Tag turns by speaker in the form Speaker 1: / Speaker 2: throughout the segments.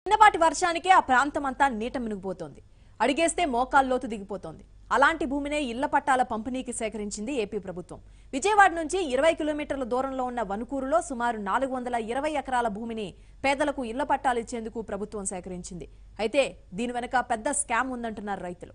Speaker 1: చిన్నపాటి వర్షానికే ఆ ప్రాంతం అంతా నీట మునిగిపోతోంది అడిగేస్తే మోకాల్లోతు దిగిపోతోంది అలాంటి భూమినే ఇళ్ల పట్టాల పంపిణీకి సేకరించింది ఏపీ ప్రభుత్వం విజయవాడ నుంచి ఇరవై కిలోమీటర్ల దూరంలో ఉన్న వనుకూరులో సుమారు నాలుగు వందల ఇరవై ఎకరాల భూమిని పేదలకు ఇళ్ల పట్టాలు ఇచ్చేందుకు ప్రభుత్వం సేకరించింది అయితే దీని వెనుక పెద్ద స్కామ్ ఉందంటున్నారు రైతులు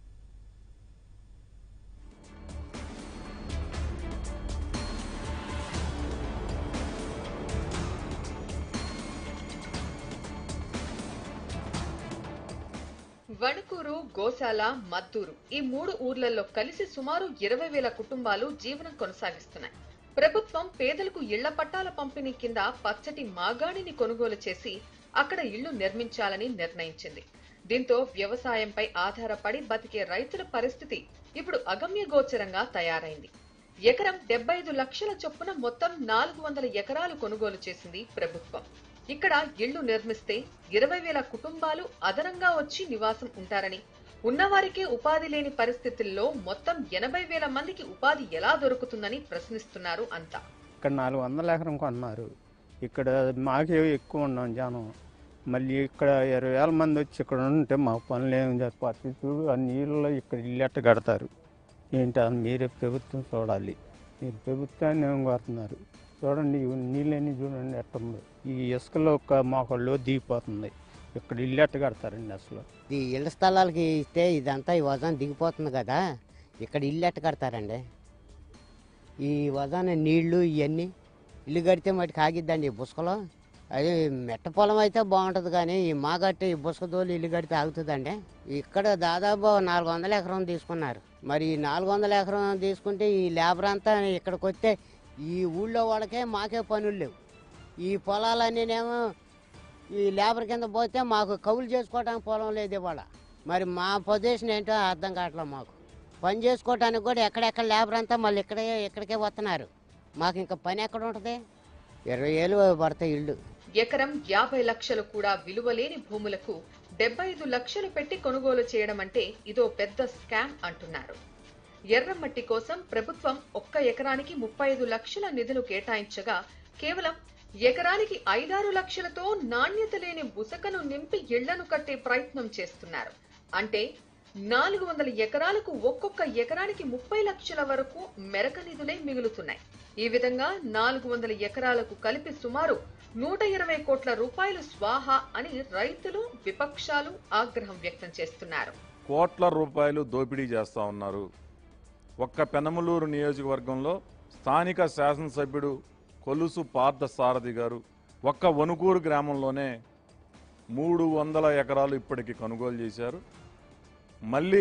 Speaker 2: వణుకూరు గోశాల మద్దూరు ఈ మూడు ఊర్లలో కలిసి సుమారు ఇరవై వేల కుటుంబాలు జీవనం కొనసాగిస్తున్నాయి ప్రభుత్వం పేదలకు ఇళ్ల పట్టాల పంపిణీ కింద పచ్చటి మాగాణిని కొనుగోలు చేసి అక్కడ ఇళ్లు నిర్మించాలని నిర్ణయించింది దీంతో వ్యవసాయంపై ఆధారపడి బతికే రైతుల పరిస్థితి ఇప్పుడు అగమ్యగోచరంగా తయారైంది ఎకరం డెబ్బై ఐదు లక్షల చొప్పున మొత్తం నాలుగు వందల ఎకరాలు కొనుగోలు చేసింది ప్రభుత్వం ఇక్కడ ఇళ్లు నిర్మిస్తే ఇరవై వేల కుటుంబాలు అదనంగా వచ్చి నివాసం ఉంటారని ఉన్నవారికే ఉపాధి లేని పరిస్థితుల్లో మొత్తం ఎనభై వేల మందికి ఉపాధి ఎలా దొరుకుతుందని ప్రశ్నిస్తున్నారు అంతా
Speaker 3: ఇక్కడ నాలుగు వందల ఎకరం కొన్నారు ఇక్కడ మాకే ఎక్కువ ఉన్నాం జనం మళ్ళీ ఇక్కడ ఇరవై వేల మంది వచ్చి ఇక్కడ ఉంటే మా పనులు ఏం చెప్పాలి చూడు ఆ నీళ్ళలో ఇక్కడ ఇల్లు ఎట్ట కడతారు ఏంటి అది మీరే ప్రభుత్వం చూడాలి మీరు ప్రభుత్వాన్ని ఏం కోరుతున్నారు చూడండి ఈ నీళ్ళని చూడండి ఎట్ట ఉంది ఈ ఇసుకలో ఒక మోకాళ్ళు దిగిపోతుంది ఇక్కడ ఇల్లు ఎట్ట కడతారండి అసలు
Speaker 4: ఈ ఇళ్ల స్థలాలకి ఇస్తే ఇదంతా ఈ వజాన్ దిగిపోతుంది కదా ఇక్కడ ఇల్లు ఎట్ట కడతారండి ఈ వజాన నీళ్లు ఇవన్నీ ఇల్లు కడితే మటుకు ఆగిద్దండి ఈ బుసకలో అది మెట్ట పొలం అయితే బాగుంటుంది కానీ ఈ మాగట్టి ఈ బుసక తోలు ఇల్లు కడితే ఆగుతుందండి ఇక్కడ దాదాపు నాలుగు వందల ఎకరం తీసుకున్నారు మరి ఈ నాలుగు వందల ఎకరం తీసుకుంటే ఈ లేబర్ అంతా ఇక్కడికి వస్తే ఈ ఊళ్ళో వాళ్ళకే మాకే పనులు లేవు ఈ పొలాలన్నీనేమో ఈ లేబర్ కింద పోతే మాకు కవులు చేసుకోవడానికి పొలం లేదు ఇవాళ మరి మా పొజిషన్ ఏంటో అర్థం కావట్లేదు మాకు పని చేసుకోవడానికి కూడా ఎక్కడెక్కడ లేబర్ అంతా మళ్ళీ ఇక్కడే ఇక్కడికే వస్తున్నారు మాకు ఇంకా పని ఎక్కడ ఉంటుంది ఇరవై ఏళ్ళు పడతాయి ఇళ్ళు
Speaker 2: ఎకరం యాభై లక్షలు కూడా విలువలేని భూములకు డెబ్బై ఐదు లక్షలు పెట్టి కొనుగోలు చేయడం అంటే ఇదో పెద్ద స్కామ్ అంటున్నారు ఎర్రమట్టి కోసం ప్రభుత్వం ఒక్క ఎకరానికి ముప్పై ఐదు లక్షల నిధులు కేటాయించగా కేవలం ఎకరానికి ఐదారు లక్షలతో నాణ్యత లేని బుసకను నింపి ఇళ్లను కట్టే ప్రయత్నం చేస్తున్నారు అంటే నాలుగు వందల ఎకరాలకు ఒక్కొక్క ఎకరానికి ముప్పై లక్షల వరకు మెరక నిధులే మిగులుతున్నాయి ఈ విధంగా నాలుగు వందల ఎకరాలకు కలిపి సుమారు నూట ఇరవై కోట్ల రూపాయలు స్వాహా అని రైతులు విపక్షాలు ఆగ్రహం వ్యక్తం చేస్తున్నారు
Speaker 5: కోట్ల రూపాయలు దోపిడీ చేస్తూ ఉన్నారు ఒక్క పెనమలూరు నియోజకవర్గంలో స్థానిక శాసనసభ్యుడు కొలుసు పార్థ సారథి గారు ఒక్క వణుకూరు గ్రామంలోనే మూడు వందల ఎకరాలు ఇప్పటికి కొనుగోలు చేశారు మళ్ళీ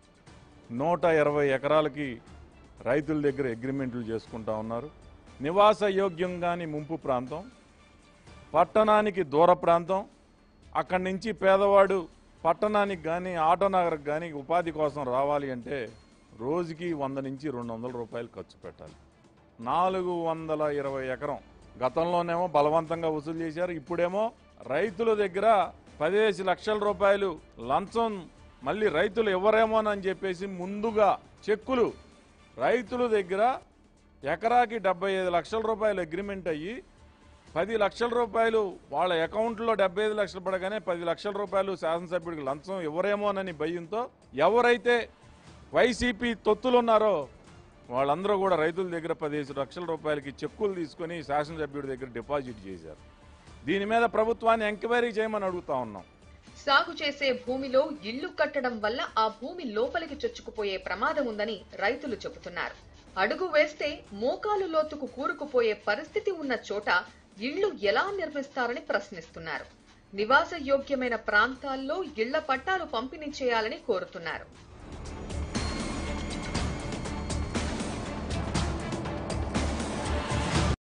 Speaker 5: నూట ఇరవై ఎకరాలకి రైతుల దగ్గర అగ్రిమెంట్లు చేసుకుంటా ఉన్నారు నివాస యోగ్యం కాని ముంపు ప్రాంతం పట్టణానికి దూర ప్రాంతం అక్కడి నుంచి పేదవాడు పట్టణానికి కానీ ఆటోనగర్కి కానీ ఉపాధి కోసం రావాలి అంటే రోజుకి వంద నుంచి రెండు వందల రూపాయలు ఖర్చు పెట్టాలి నాలుగు వందల ఇరవై ఎకరం గతంలోనేమో బలవంతంగా వసూలు చేశారు ఇప్పుడేమో రైతుల దగ్గర పదిహేసి లక్షల రూపాయలు లంచం మళ్ళీ రైతులు ఇవ్వరేమోనని చెప్పేసి ముందుగా చెక్కులు రైతుల దగ్గర ఎకరాకి డెబ్బై ఐదు లక్షల రూపాయలు అగ్రిమెంట్ అయ్యి పది లక్షల రూపాయలు వాళ్ళ అకౌంట్లో డెబ్బై ఐదు లక్షలు పడగానే పది లక్షల రూపాయలు శాసనసభ్యుడికి లంచం ఇవ్వరేమోనని భయంతో ఎవరైతే వైసీపీ తొత్తులు ఉన్నారో వాళ్ళందరూ కూడా రైతుల దగ్గర పదిహేను లక్షల రూపాయలకి చెక్కులు తీసుకొని శాసనసభ్యుడి దగ్గర డిపాజిట్ చేశారు దీని మీద ప్రభుత్వాన్ని ఎంక్వైరీ చేయమని అడుగుతా ఉన్నాం
Speaker 2: సాగు చేసే భూమిలో ఇళ్లు కట్టడం వల్ల ఆ భూమి లోపలికి చొచ్చుకుపోయే ప్రమాదం ఉందని రైతులు చెబుతున్నారు అడుగు వేస్తే మోకాలు లోతుకు కూరుకుపోయే పరిస్థితి ఉన్న చోట ఇళ్లు ఎలా నిర్మిస్తారని ప్రశ్నిస్తున్నారు నివాస యోగ్యమైన ప్రాంతాల్లో ఇళ్ల పట్టాలు పంపిణీ చేయాలని కోరుతున్నారు